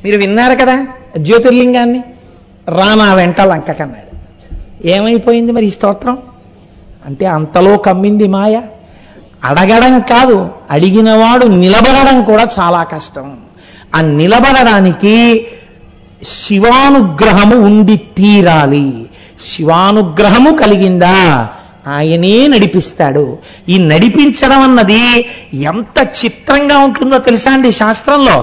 మీరు విన్నారు కదా జ్యోతిర్లింగాన్ని రానా వెంట లంకకన్నాడు ఏమైపోయింది మరి ఈ స్తోత్రం అంటే అంతలో కమ్మింది మాయ అడగడం కాదు అడిగినవాడు నిలబడడం కూడా చాలా కష్టం ఆ నిలబడడానికి శివానుగ్రహము ఉండి తీరాలి శివానుగ్రహము కలిగిందా ఆయనే నడిపిస్తాడు ఈ నడిపించడం అన్నది ఎంత చిత్రంగా ఉంటుందో తెలుసా అండి శాస్త్రంలో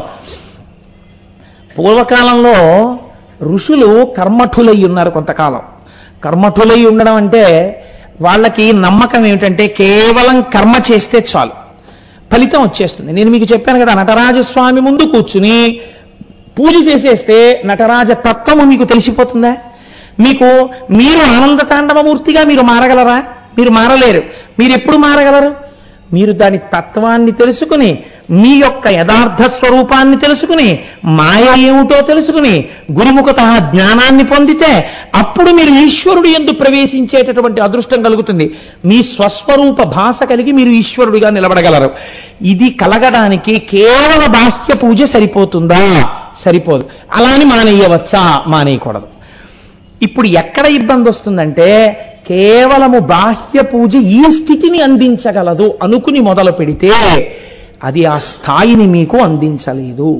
పూర్వకాలంలో ఋషులు కర్మఠులై ఉన్నారు కొంతకాలం కర్మఠులై ఉండడం అంటే వాళ్ళకి నమ్మకం ఏమిటంటే కేవలం కర్మ చేస్తే చాలు ఫలితం వచ్చేస్తుంది నేను మీకు చెప్పాను కదా నటరాజస్వామి ముందు కూర్చుని పూజ చేసేస్తే నటరాజ తత్వము మీకు తెలిసిపోతుందా మీకు మీరు ఆనంద తాండవమూర్తిగా మీరు మారగలరా మీరు మారలేరు మీరు ఎప్పుడు మారగలరు మీరు దాని తత్వాన్ని తెలుసుకుని మీ యొక్క యథార్థ స్వరూపాన్ని తెలుసుకుని మాయ ఏమిటో తెలుసుకుని గురుముఖత జ్ఞానాన్ని పొందితే అప్పుడు మీరు ఈశ్వరుడు ఎందు ప్రవేశించేటటువంటి అదృష్టం కలుగుతుంది మీ స్వస్వరూప భాష కలిగి మీరు ఈశ్వరుడిగా నిలబడగలరు ఇది కలగడానికి కేవల బాహ్య పూజ సరిపోతుందా సరిపోదు అలా అని మానేయవచ్చా మానేయకూడదు ఇప్పుడు ఎక్కడ ఇబ్బంది వస్తుందంటే కేవలము బాహ్య పూజ ఈ స్థితిని అందించగలదు అనుకుని మొదలు పెడితే అది ఆ స్థాయిని మీకు అందించలేదు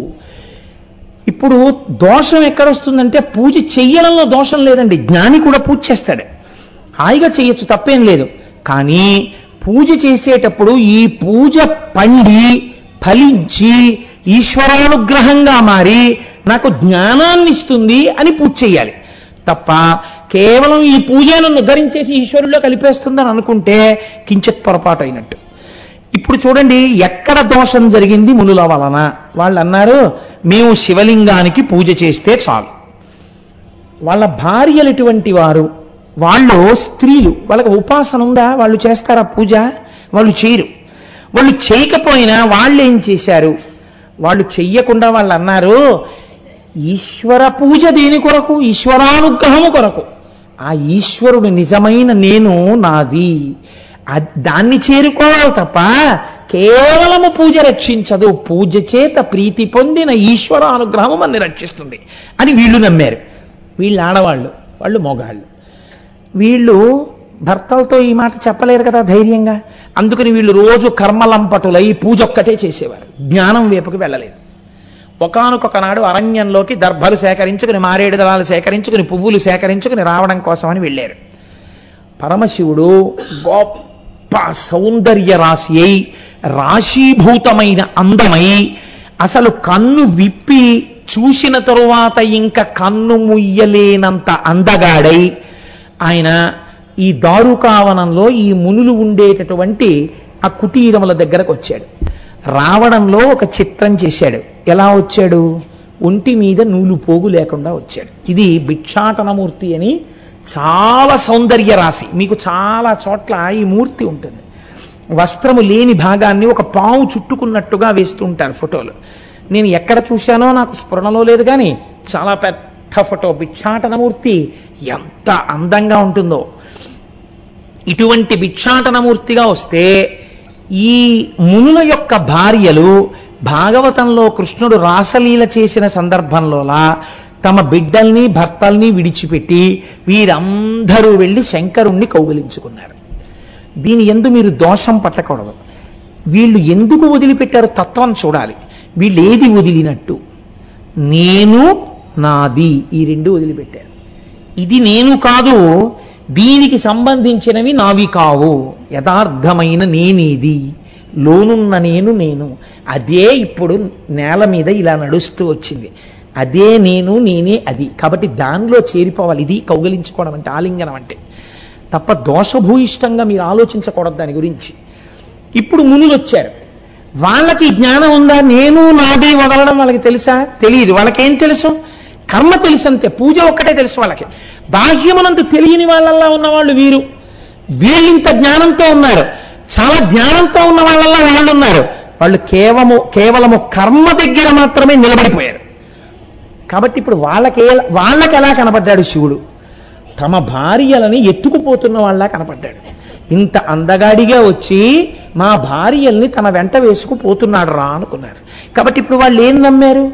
ఇప్పుడు దోషం ఎక్కడొస్తుందంటే పూజ చెయ్యడంలో దోషం లేదండి జ్ఞాని కూడా పూజ చేస్తాడు హాయిగా చేయొచ్చు తప్పేం లేదు కానీ పూజ చేసేటప్పుడు ఈ పూజ పండి ఫలించి ఈశ్వరానుగ్రహంగా మారి నాకు జ్ఞానాన్ని ఇస్తుంది అని పూజ చేయాలి తప్ప కేవలం ఈ పూజ నన్ను ధరించేసి ఈశ్వరుల్లో కలిపేస్తుందని అనుకుంటే కించిత్ పొరపాటు అయినట్టు ఇప్పుడు చూడండి ఎక్కడ దోషం జరిగింది మునుల వలన వాళ్ళు అన్నారు మేము శివలింగానికి పూజ చేస్తే చాలు వాళ్ళ భార్యలు ఎటువంటి వారు వాళ్ళు స్త్రీలు వాళ్ళకి ఉపాసన ఉందా వాళ్ళు చేస్తారా పూజ వాళ్ళు చేయరు వాళ్ళు చేయకపోయినా వాళ్ళు ఏం చేశారు వాళ్ళు చెయ్యకుండా వాళ్ళు అన్నారు ఈశ్వర పూజ దేని కొరకు ఈశ్వరానుగ్రహము కొరకు ఆ ఈశ్వరుడు నిజమైన నేను నాది అ- దాన్ని చేరుకోవాలి తప్ప కేవలము పూజ రక్షించదు పూజ చేత ప్రీతి పొందిన ఈశ్వర అనుగ్రహము మనని రక్షిస్తుంది అని వీళ్ళు నమ్మారు వీళ్ళు ఆడవాళ్ళు వాళ్ళు మొగాళ్ళు వీళ్ళు భర్తలతో ఈ మాట చెప్పలేరు కదా ధైర్యంగా అందుకని వీళ్ళు రోజు కర్మలంపటులై పూజ ఒక్కటే చేసేవారు జ్ఞానం వైపుకి వెళ్ళలేదు ఒకనొక నాడు అరణ్యంలోకి దర్భలు సేకరించుకుని మారేడు దళాలు సేకరించుకుని పువ్వులు సేకరించుకుని రావడం కోసమని వెళ్ళారు పరమశివుడు గొప్ప సౌందర్య రాశి అయి రాశీభూతమైన అందమై అసలు కన్ను విప్పి చూసిన తరువాత ఇంకా కన్ను ముయ్యలేనంత అందగాడై ఆయన ఈ దారుకావనంలో ఈ మునులు ఉండేటటువంటి ఆ కుటీరముల దగ్గరకు వచ్చాడు రావడంలో ఒక చిత్రం చేశాడు ఎలా వచ్చాడు ఒంటి మీద నూలు పోగు లేకుండా వచ్చాడు ఇది భిక్షాటనమూర్తి అని చాలా సౌందర్య రాశి మీకు చాలా చోట్ల ఈ మూర్తి ఉంటుంది వస్త్రము లేని భాగాన్ని ఒక పాము చుట్టుకున్నట్టుగా వేస్తూ ఉంటారు ఫోటోలు నేను ఎక్కడ చూశానో నాకు స్ఫురణలో లేదు కానీ చాలా పెద్ద ఫోటో భిక్షాటనమూర్తి ఎంత అందంగా ఉంటుందో ఇటువంటి భిక్షాటనమూర్తిగా వస్తే ఈ మునుల యొక్క భార్యలు భాగవతంలో కృష్ణుడు రాసలీల చేసిన సందర్భంలోలా తమ బిడ్డల్ని భర్తల్ని విడిచిపెట్టి వీరందరూ వెళ్ళి శంకరుణ్ణి కౌగిలించుకున్నారు దీని ఎందు మీరు దోషం పట్టకూడదు వీళ్ళు ఎందుకు వదిలిపెట్టారు తత్వం చూడాలి వీళ్ళు ఏది వదిలినట్టు నేను నాది ఈ రెండు వదిలిపెట్టారు ఇది నేను కాదు దీనికి సంబంధించినవి నావి కావు యథార్థమైన నేనేది లోనున్న నేను నేను అదే ఇప్పుడు నేల మీద ఇలా నడుస్తూ వచ్చింది అదే నేను నేనే అది కాబట్టి దానిలో చేరిపోవాలి ఇది కౌగలించుకోవడం అంటే ఆలింగనం అంటే తప్ప దోషభూయిష్టంగా మీరు ఆలోచించకూడదు దాని గురించి ఇప్పుడు మునులు వచ్చారు వాళ్ళకి జ్ఞానం ఉందా నేను నాది వదలడం వాళ్ళకి తెలుసా తెలియదు వాళ్ళకేం తెలుసు కర్మ తెలుసు అంతే పూజ ఒక్కటే తెలుసు వాళ్ళకి బాహ్యమునందు తెలియని వాళ్ళల్లా ఉన్నవాళ్ళు వీరు వీళ్ళింత జ్ఞానంతో ఉన్నారు చాలా జ్ఞానంతో ఉన్న వాళ్ళల్లా వాళ్ళు ఉన్నారు వాళ్ళు కేవలము కేవలము కర్మ దగ్గర మాత్రమే నిలబడిపోయారు కాబట్టి ఇప్పుడు వాళ్ళకి ఏ- వాళ్ళకి ఎలా కనపడ్డాడు శివుడు తమ భార్యలని ఎత్తుకుపోతున్న వాళ్ళ కనపడ్డాడు ఇంత అందగాడిగా వచ్చి మా భార్యల్ని తన వెంట వేసుకుపోతున్నాడు రా అనుకున్నారు కాబట్టి ఇప్పుడు వాళ్ళు ఏం నమ్మారు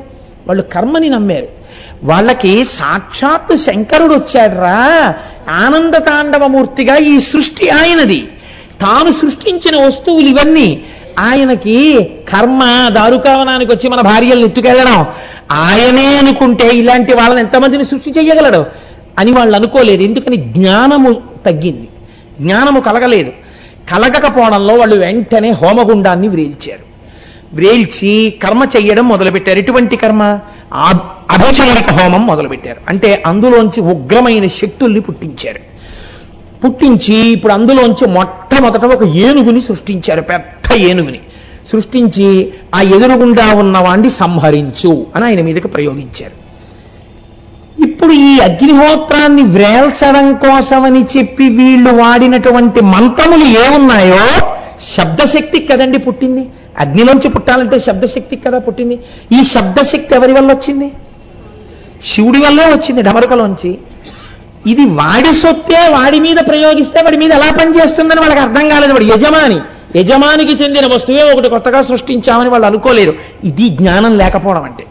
వాళ్ళు కర్మని నమ్మారు వాళ్ళకి సాక్షాత్తు శంకరుడు వచ్చాడ్రా ఆనంద తాండవమూర్తిగా ఈ సృష్టి ఆయనది తాను సృష్టించిన వస్తువులు ఇవన్నీ ఆయనకి కర్మ దారుకావనానికి వచ్చి మన భార్యలను ఎత్తుకెళ్ళడం ఆయనే అనుకుంటే ఇలాంటి వాళ్ళని ఎంతమందిని సృష్టి చేయగలడు అని వాళ్ళు అనుకోలేదు ఎందుకని జ్ఞానము తగ్గింది జ్ఞానము కలగలేదు కలగకపోవడంలో వాళ్ళు వెంటనే హోమగుండాన్ని వ్రేల్చారు వ్రేల్చి కర్మ చెయ్యడం మొదలుపెట్టారు ఎటువంటి కర్మ ఆ- అభిచారక హోమం మొదలుపెట్టారు అంటే అందులోంచి ఉగ్రమైన శక్తుల్ని పుట్టించారు పుట్టించి ఇప్పుడు అందులోంచి మొట్టమొదట ఒక ఏనుగుని సృష్టించారు పెద్ద ఏనుగుని సృష్టించి ఆ ఎదురుగుండా ఉన్న వాణ్ణి సంహరించు అని ఆయన మీదకి ప్రయోగించారు ఇప్పుడు ఈ అగ్నిహోత్రాన్ని వ్రేల్చడం కోసమని చెప్పి వీళ్ళు వాడినటువంటి మంత్రములు ఏమున్నాయో శబ్దశక్తి కదండి పుట్టింది అగ్నిలోంచి పుట్టాలంటే శబ్దశక్తి కదా పుట్టింది ఈ శబ్దశక్తి ఎవరి వల్ల వచ్చింది శివుడి వల్లే వచ్చింది డమరుకలోంచి ఇది వాడి సొత్తే వాడి మీద ప్రయోగిస్తే వాడి మీద ఎలా పనిచేస్తుందని వాళ్ళకి అర్థం కాలేదు వాడు యజమాని యజమానికి చెందిన వస్తువే ఒకటి కొత్తగా సృష్టించామని వాళ్ళు అనుకోలేరు ఇది జ్ఞానం లేకపోవడం అంటే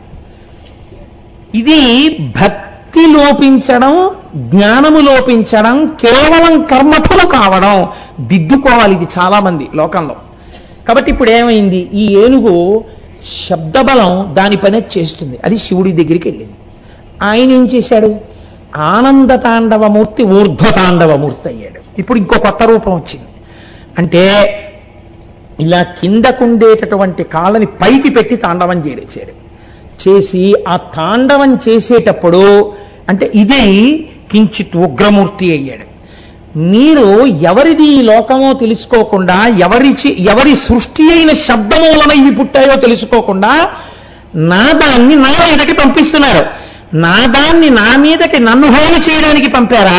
ఇది భక్తి లోపించడం జ్ఞానము లోపించడం కేవలం కర్మఫలు కావడం దిద్దుకోవాలి ఇది చాలా మంది లోకంలో కాబట్టి ఇప్పుడు ఏమైంది ఈ ఏనుగు శబ్దబలం దాని పని అది చేస్తుంది అది శివుడి దగ్గరికి వెళ్ళింది ఆయన ఏం చేశాడు ఆనంద తాండవమూర్తి ఊర్ధ్వ తాండవమూర్తి అయ్యాడు ఇప్పుడు ఇంకో కొత్త రూపం వచ్చింది అంటే ఇలా కిందకుండేటటువంటి కాళ్ళని పైకి పెట్టి తాండవం చేయడేశాడు చేసి ఆ తాండవం చేసేటప్పుడు అంటే ఇది కించిత్ ఉగ్రమూర్తి అయ్యాడు మీరు ఎవరిది ఈ లోకమో తెలుసుకోకుండా ఎవరి చి- ఎవరి సృష్టి అయిన శబ్దము వలన ఇవి పుట్టాయో తెలుసుకోకుండా నా దాన్ని నా మీదకి పంపిస్తున్నారు నా దాన్ని నా మీదకి నన్ను హోమ చేయడానికి పంపారా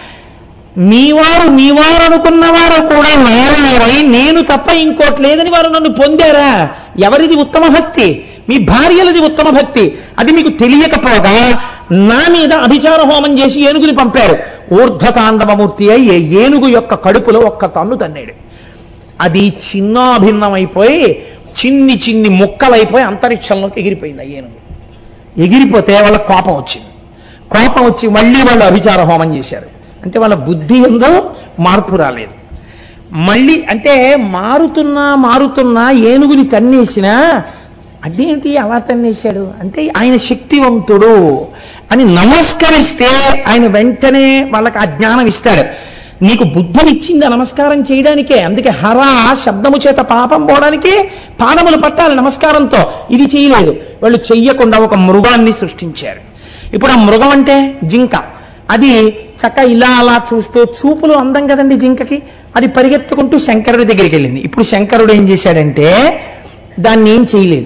మీవారు మీవారు అనుకున్న వారు కూడా నారాయణై నేను తప్ప ఇంకోటి లేదని వారు నన్ను పొందారా ఎవరిది ఉత్తమ భక్తి మీ భార్యలది ఉత్తమ భక్తి అది మీకు తెలియకపోగా నా మీద అభిచార హోమం చేసి ఏనుగుని పంపారు ఊర్ధ్వతాండవమూర్తి అయి ఏ ఏనుగు యొక్క కడుపులో ఒక్క తన్ను తన్నాడు అది చిన్నాభిన్నమైపోయి చిన్ని చిన్ని ముక్కలైపోయి అంతరిక్షంలోకి ఎగిరిపోయింది ఆ ఏనుగు ఎగిరిపోతే వాళ్ళ కోపం వచ్చింది కోపం వచ్చి మళ్ళీ వాళ్ళు అభిచార హోమం చేశారు అంటే వాళ్ళ బుద్ధి ఉందో మార్పు రాలేదు మళ్ళీ అంటే మారుతున్నా మారుతున్నా ఏనుగుని తన్నేసినా అదేంటి అలా తన్నేశాడు అంటే ఆయన శక్తివంతుడు అని నమస్కరిస్తే ఆయన వెంటనే వాళ్ళకి ఆ జ్ఞానం ఇస్తాడు నీకు బుద్ధినిచ్చింది ఆ నమస్కారం చేయడానికే అందుకే హర శబ్దము చేత పాపం పోవడానికి పాదములు పట్టాలి నమస్కారంతో ఇది చేయలేదు వాళ్ళు చెయ్యకుండా ఒక మృగాన్ని సృష్టించారు ఇప్పుడు ఆ మృగం అంటే జింక అది చక్క ఇలా అలా చూస్తూ చూపులు అందం కదండి జింకకి అది పరిగెత్తుకుంటూ శంకరుడి దగ్గరికి వెళ్ళింది ఇప్పుడు శంకరుడు ఏం చేశాడంటే దాన్ని ఏం చేయలేదు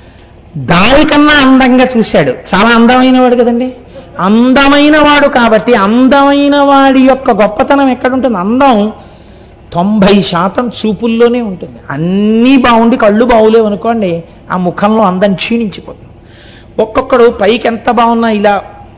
దానికన్నా అందంగా చూశాడు చాలా అందమైన వాడు కదండి అందమైన వాడు కాబట్టి అందమైన వాడి యొక్క గొప్పతనం ఎక్కడుంటుంది అందం తొంభై శాతం చూపుల్లోనే ఉంటుంది అన్నీ బాగుండి కళ్ళు బాగులేవు అనుకోండి ఆ ముఖంలో అందం క్షీణించిపోతుంది ఒక్కొక్కడు పైకి ఎంత బాగున్నా ఇలా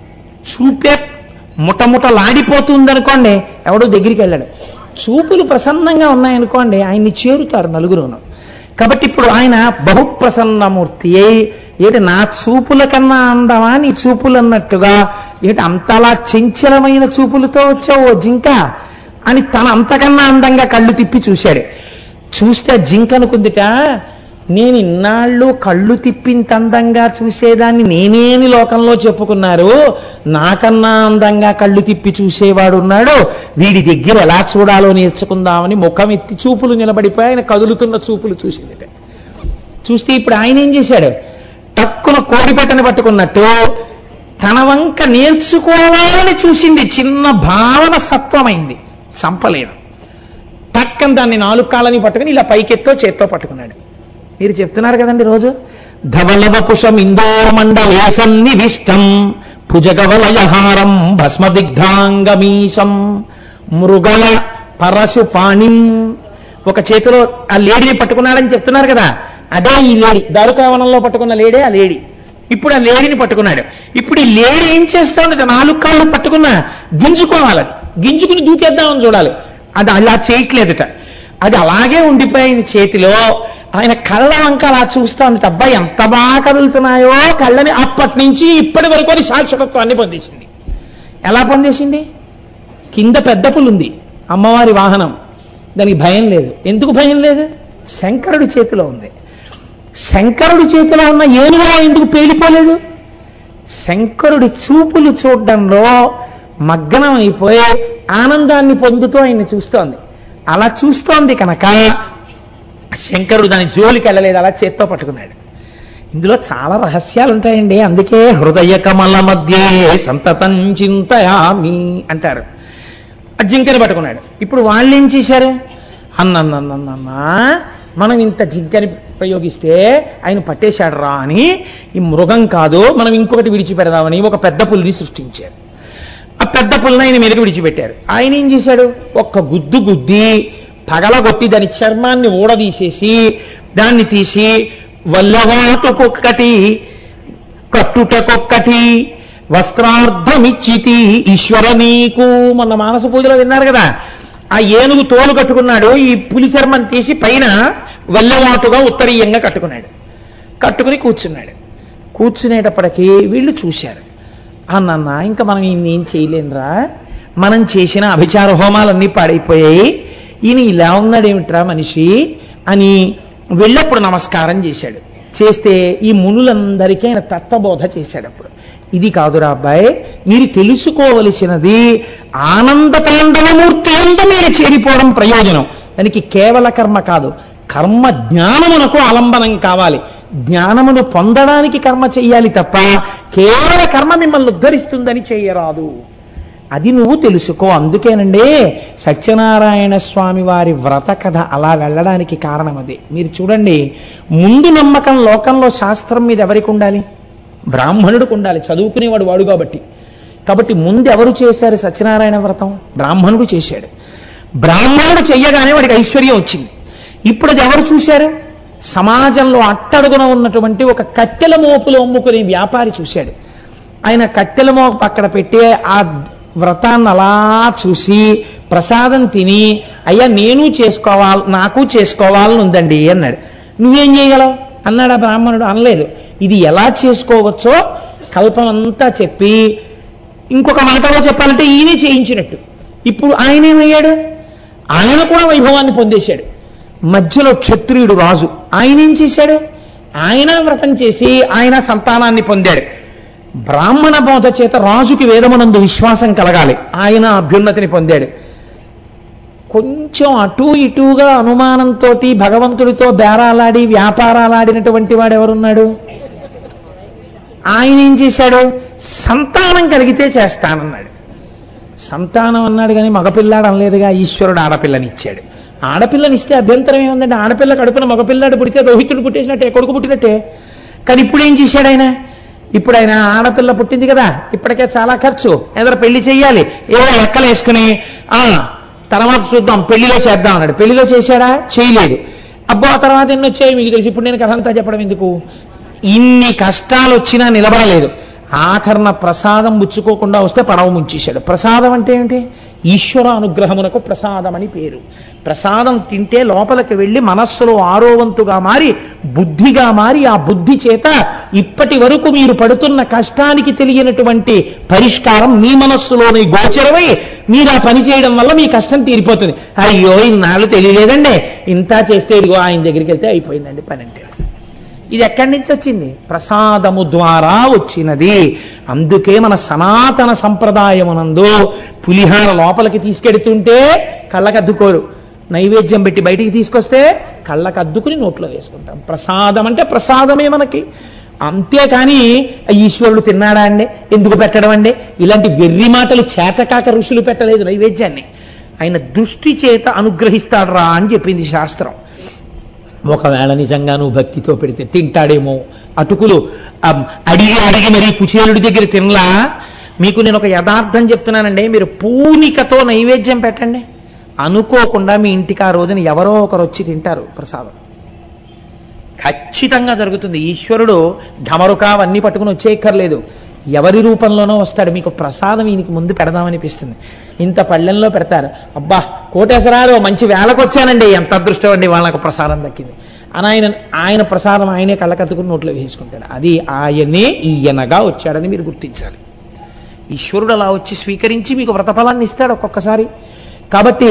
చూపే ముటముటలాడిపోతుంది అనుకోండి ఎవడో దగ్గరికి వెళ్ళాడు చూపులు ప్రసన్నంగా ఉన్నాయనుకోండి ఆయన్ని చేరుతారు నలుగురును కాబట్టి ఇప్పుడు ఆయన బహుప్రసన్నమూర్తి అయి ఏంటి నా చూపుల కన్నా అందమా నీ చూపులు అన్నట్టుగా ఏంటి అంతలా చంచలమైన చూపులతో వచ్చావు ఓ జింక అని తన అంతకన్నా అందంగా కళ్ళు తిప్పి చూశాడు చూస్తే ఆ జింక అనుకుందిట నేను ఇన్నాళ్ళు కళ్ళు తిప్పింత అందంగా చూసేదాన్ని నేనేని లోకంలో చెప్పుకున్నారు నాకన్నా అందంగా కళ్ళు తిప్పి చూసేవాడు ఉన్నాడు వీడి దగ్గర ఎలా చూడాలో నేర్చుకుందామని ముఖం ఎత్తి చూపులు నిలబడిపోయి ఆయన కదులుతున్న చూపులు చూసిందిట చూస్తే ఇప్పుడు ఆయన ఏం చేశాడు టక్కున కోడిపెట్టని పట్టుకున్నట్టు తన వంక నేర్చుకోవాలని చూసింది చిన్న భావన సత్వమైంది చంపలేదు టక్కన దాన్ని నాలుగు కాళ్ళని పట్టుకుని ఇలా పైకెత్తో చేత్తో పట్టుకున్నాడు మీరు చెప్తున్నారు కదండి రోజు ధవలవపుషం ఇందోమండలేసన్నివిష్టం భుజగవలయహారం భస్మదిగ్ధాంగమీశం మృగల పరశు పాణిం ఒక చేతిలో ఆ లేడీని పట్టుకున్నాడని చెప్తున్నారు కదా అదే ఈ లేడీ దారుకావనంలో పట్టుకున్న లేడే ఆ లేడీ ఇప్పుడు ఆ లేడీని పట్టుకున్నాడు ఇప్పుడు ఈ లేడీ ఏం చేస్తోంది నాలుగు కాళ్ళు పట్టుకున్నా గింజుకోవాలి అది. గింజుకుని దూకేద్దామని చూడాలి అది అలా చేయట్లేదుట అది అలాగే ఉండిపోయింది చేతిలో ఆయన కళ్ళ వంక అలా చూస్తోంది అబ్బా ఎంత బాగా కదులుతున్నాయో కళ్ళని అప్పటి నుంచి ఇప్పటి వరకు అది శాశ్వతత్వాన్ని పొందేసింది ఎలా పొందేసింది కింద పెద్ద పులు ఉంది అమ్మవారి వాహనం దానికి భయం లేదు ఎందుకు భయం లేదు శంకరుడి చేతిలో ఉంది శంకరుడి చేతిలో ఉన్న ఏనుగులో ఎందుకు పేలిపోలేదు శంకరుడి చూపులు చూడడంలో మగ్నం అయిపోయి ఆనందాన్ని పొందుతూ ఆయన్ని చూస్తోంది అలా చూస్తోంది కనుక శంకరుడు దాని జోలికి వెళ్ళలేదు అలా చేత్తో పట్టుకున్నాడు ఇందులో చాలా రహస్యాలు ఉంటాయండి అందుకే హృదయ కమల మధ్య సంతతం చింతయామి అంటారు ఆ జింకని పట్టుకున్నాడు ఇప్పుడు వాళ్ళు ఏం చేశారు అన్నన్నన్నన్నా మనం ఇంత జింకని ప్రయోగిస్తే ఆయన పట్టేశాడు రా అని ఈ మృగం కాదు మనం ఇంకొకటి విడిచిపెడదామని ఒక పెద్ద పులిని సృష్టించారు ఆ పెద్ద పుల్లని ఆయన మీదకి విడిచిపెట్టారు ఆయన ఏం చేశాడు ఒక్క గుద్దు గుద్ది పగలగొట్టి దాని చర్మాన్ని ఊడదీసేసి దాన్ని తీసి వల్లవాటుకొక్కటి కట్టుటకొక్కటి వస్త్రార్థమిచ్చితి ఈశ్వర నీకు మొన్న మానస పూజలో విన్నారు కదా ఆ ఏనుగు తోలు కట్టుకున్నాడు ఈ పులి చర్మం తీసి పైన వల్లవాటుగా ఉత్తరీయంగా కట్టుకున్నాడు కట్టుకుని కూర్చున్నాడు కూర్చునేటప్పటికీ వీళ్ళు చూశారు అన్నన్న ఇంకా మనం ఈయన్ని ఏం చేయలేనురా మనం చేసిన అభిచార హోమాలన్నీ పాడైపోయాయి ఈయన ఇలా ఉన్నాడేమిట్రా మనిషి అని వెళ్ళప్పుడు నమస్కారం చేశాడు చేస్తే ఈ మునులందరికీ ఆయన తత్వబోధ చేశాడు అప్పుడు ఇది కాదురా అబ్బాయి మీరు తెలుసుకోవలసినది ఆనంద తాండవమూర్తి అందు మీరు చేరిపోవడం ప్రయోజనం దానికి కేవల కర్మ కాదు కర్మ జ్ఞానమునకు ఆలంబనం కావాలి జ్ఞానమును పొందడానికి కర్మ చెయ్యాలి తప్ప కేవల కర్మ మిమ్మల్ని ఉద్ధరిస్తుందని చెయ్యరాదు అది నువ్వు తెలుసుకో అందుకేనండి సత్యనారాయణ స్వామి వారి వ్రత కథ అలా వెళ్ళడానికి కారణం అదే మీరు చూడండి ముందు నమ్మకం లోకంలో శాస్త్రం మీద ఎవరికి ఉండాలి బ్రాహ్మణుడికి ఉండాలి చదువుకునేవాడు వాడు కాబట్టి కాబట్టి ముందు ఎవరు చేశారు సత్యనారాయణ వ్రతం బ్రాహ్మణుడు చేశాడు బ్రాహ్మణుడు చెయ్యగానే వాడికి ఐశ్వర్యం వచ్చింది ఇప్పుడు అది ఎవరు చూశారు సమాజంలో అట్టడుగున ఉన్నటువంటి ఒక కట్టెల మోపులు అమ్ముకునే వ్యాపారి చూశాడు ఆయన కట్టెల మోపు అక్కడ పెట్టే ఆ వ్రతాన్ని అలా చూసి ప్రసాదం తిని అయ్యా నేను చేసుకోవాలి నాకు చేసుకోవాలని ఉందండి అన్నాడు నువ్వేం చేయగలవు అన్నాడు ఆ బ్రాహ్మణుడు అనలేదు ఇది ఎలా చేసుకోవచ్చో కల్పం అంతా చెప్పి ఇంకొక మాటలో చెప్పాలంటే ఈయనే చేయించినట్టు ఇప్పుడు ఆయన ఏమయ్యాడు ఆయన కూడా వైభవాన్ని పొందేశాడు మధ్యలో క్షత్రియుడు రాజు ఆయన ఏం చేశాడు ఆయన వ్రతం చేసి ఆయన సంతానాన్ని పొందాడు బ్రాహ్మణ బోధ చేత రాజుకి వేదమునందు విశ్వాసం కలగాలి ఆయన అభ్యున్నతిని పొందాడు కొంచెం అటు ఇటుగా అనుమానంతో భగవంతుడితో బేరాలాడి వ్యాపారాలాడినటువంటి వాడు ఎవరున్నాడు ఆయన ఏం చేశాడు సంతానం కలిగితే చేస్తానన్నాడు సంతానం అన్నాడు కానీ మగపిల్లాడు అనలేదుగా ఈశ్వరుడు ఆడపిల్లని ఇచ్చాడు ఆడపిల్లని ఇస్తే అభ్యంతరం ఏముందంటే ఆడపిల్ల కడుపున మగపిల్లాడు పుడితే రోహితుడు పుట్టేసినట్టే కొడుకు పుట్టినట్టే కానీ ఇప్పుడు ఏం చేశాడు ఆయన ఇప్పుడు ఆయన ఆడపిల్ల పుట్టింది కదా ఇప్పటికే చాలా ఖర్చు ఏదైనా పెళ్లి చెయ్యాలి ఏదో లెక్కలు వేసుకుని ఆ తర్వాత చూద్దాం పెళ్లిలో చేద్దాం అన్నాడు పెళ్లిలో చేశాడా చేయలేదు అబ్బో ఆ తర్వాత ఎన్ని వచ్చాయి మీకు తెలుసు ఇప్పుడు నేను కథ అంతా చెప్పడం ఎందుకు ఇన్ని కష్టాలు వచ్చినా నిలబడలేదు ఆఖరణ ప్రసాదం ముచ్చుకోకుండా వస్తే పడవ ముంచేశాడు ప్రసాదం అంటే ఏంటి ఈశ్వర అనుగ్రహమునకు ప్రసాదం అని పేరు ప్రసాదం తింటే లోపలికి వెళ్ళి మనస్సులో ఆరోవంతుగా మారి బుద్ధిగా మారి ఆ బుద్ధి చేత ఇప్పటి వరకు మీరు పడుతున్న కష్టానికి తెలియనటువంటి పరిష్కారం మీ మనస్సులోని గోచరమై మీరు ఆ పని చేయడం వల్ల మీ కష్టం తీరిపోతుంది అయ్యో ఇన్నాళ్ళు తెలియలేదండి ఇంత చేస్తే ఇదిగో ఆయన దగ్గరికి వెళ్తే అయిపోయిందండి పని అంటే ఇది ఎక్కడి నుంచి వచ్చింది ప్రసాదము ద్వారా వచ్చినది అందుకే మన సనాతన సంప్రదాయమునందు పులిహార లోపలికి తీసుకెడుతుంటే కళ్ళకి అద్దుకోరు నైవేద్యం పెట్టి బయటికి తీసుకొస్తే కళ్ళకి అద్దుకుని నోట్లో వేసుకుంటాం ప్రసాదం అంటే ప్రసాదమే మనకి అంతేకాని "ఆ ఈశ్వరుడు తిన్నాడా అండి ఎందుకు పెట్టడం అండి ఇలాంటి వెర్రి మాటలు చేతకాక ఋషులు పెట్టలేదు నైవేద్యాన్ని ఆయన దృష్టి చేత అనుగ్రహిస్తాడు రా అని చెప్పింది శాస్త్రం ఒకవేళ నిజంగా నువ్వు భక్తితో పెడితే తింటాడేమో అటుకులు ఆ, అడిగి అడిగి మరి కుచేలుడి దగ్గర తినలా మీకు నేను ఒక యథార్థం చెప్తున్నానండి మీరు పూనికతో నైవేద్యం పెట్టండి అనుకోకుండా మీ ఇంటికి ఆ రోజున ఎవరో ఒకరు వచ్చి తింటారు ప్రసాదం ఖచ్చితంగా జరుగుతుంది ఈశ్వరుడు ఢమరుక అవన్నీ పట్టుకుని వచ్చేయక్కర్లేదు ఎవరి రూపంలోనో వస్తాడు మీకు ప్రసాదం ఈయనకి ముందు పెడదామనిపిస్తుంది ఇంత పళ్ళెంలో పెడతారు అబ్బా కోటేశ్వరాలు మంచి వేళకు వచ్చానండి ఎంత అదృష్టం అండి వాళ్ళకు ప్రసాదం దక్కింది అని ఆయన ఆయన ప్రసాదం ఆయనే కళ్ళకత్తుకుని నోట్లో వేసుకుంటాడు అది ఆయనే ఈయనగా వచ్చాడని మీరు గుర్తించాలి ఈశ్వరుడు అలా వచ్చి స్వీకరించి మీకు వ్రతఫలాన్ని ఇస్తాడు ఒక్కొక్కసారి కాబట్టి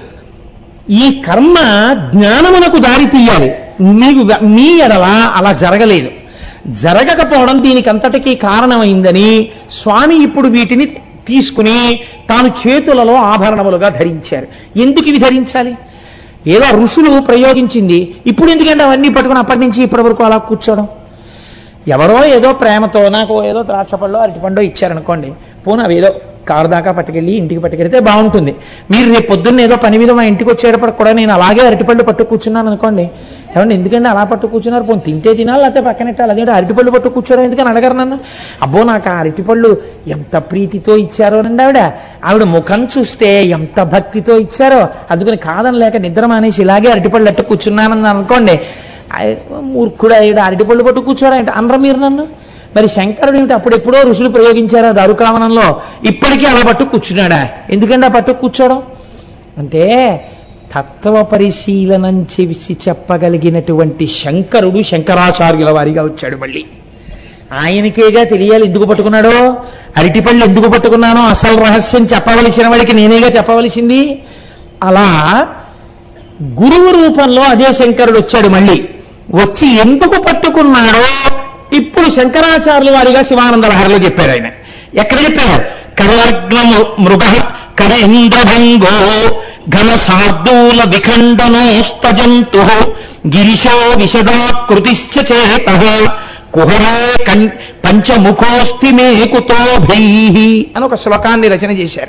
ఈ కర్మ జ్ఞానమునకు దారి తీయాలి మీకు మీ ఎడల అలా జరగలేదు జరగకపోవడం దీనికి అంతటికీ కారణమైందని స్వామి ఇప్పుడు వీటిని తీసుకుని తాను చేతులలో ఆభరణములుగా ధరించారు ఎందుకు ఇవి ధరించాలి ఏదో ఋషులు ప్రయోగించింది ఇప్పుడు ఎందుకంటే అవన్నీ పట్టుకుని అప్పటి నుంచి ఇప్పటి వరకు అలా కూర్చోవడం ఎవరో ఏదో ప్రేమతో నాకు ఏదో ద్రాక్ష పళ్ళు అరటిపండు ఇచ్చారనుకోండి పోనీ అవి ఏదో కారు దాకా పట్టుకెళ్ళి ఇంటికి పట్టుకెళ్తే బాగుంటుంది మీరు రేపు పొద్దున్న ఏదో పని మీద మా ఇంటికి వచ్చేటప్పటికి కూడా నేను అలాగే అరటిపళ్ళు పట్టు కూర్చున్నాను అనుకోండి ఏమండి ఎందుకంటే అలా పట్టు కూర్చున్నారు పోనీ తింటే తినాలి లేకపోతే పక్కనెట్టాలి అదేంటి అరటిపళ్ళు పట్టు కూర్చోరు ఎందుకని అడగరు నన్ను అబ్బో నాకు ఆ అరటిపళ్ళు ఎంత ప్రీతితో ఇచ్చారో అండి ఆవిడ ఆవిడ ముఖం చూస్తే ఎంత భక్తితో ఇచ్చారో అందుకని కాదని లేక నిద్ర మానేసి ఇలాగే అరటిపళ్ళు అట్టు కూర్చున్నానని అనుకోండి ఆయ- మూర్ఖుడు అయ్యాడు అరటిపళ్ళు పట్టు కూర్చోరా అంటే అనరా మీరు నన్ను మరి శంకరుడు ఏమిటి అప్పుడు ఎప్పుడో ఋషులు ప్రయోగించారా దారుకావనంలో ఇప్పటికీ అలా పట్టు కూర్చున్నాడా ఎందుకంటే ఆ పట్టు కూర్చోవడం అంటే తత్వ పరిశీలనం చేసి చెప్పగలిగినటువంటి శంకరుడు శంకరాచార్యుల వారిగా వచ్చాడు మళ్ళీ ఆయనకేగా తెలియాలి ఎందుకు పట్టుకున్నాడో అరటిపళ్ళు ఎందుకు పట్టుకున్నానో అసలు రహస్యం చెప్పవలసిన వాడికి నేనేగా చెప్పవలసింది అలా గురువు రూపంలో అదే శంకరుడు వచ్చాడు మళ్ళీ వచ్చి ఎందుకు పట్టుకున్నాడో ఇప్పుడు శంకరాచార్యుల వారిగా శివానంద లహరిలో చెప్పారు ఆయన ఎక్కడ చెప్పారు కరలగ్నము మృగ కరేంద్రభంగో ఘన శార్దూల విఖండనోస్తజంతు గిరిశో విశదాకృతిశ్చ చేత కుహరే కన్ పంచముఖోస్తి మే కుతో భైః అని ఒక శ్లోకాన్ని రచన చేశారు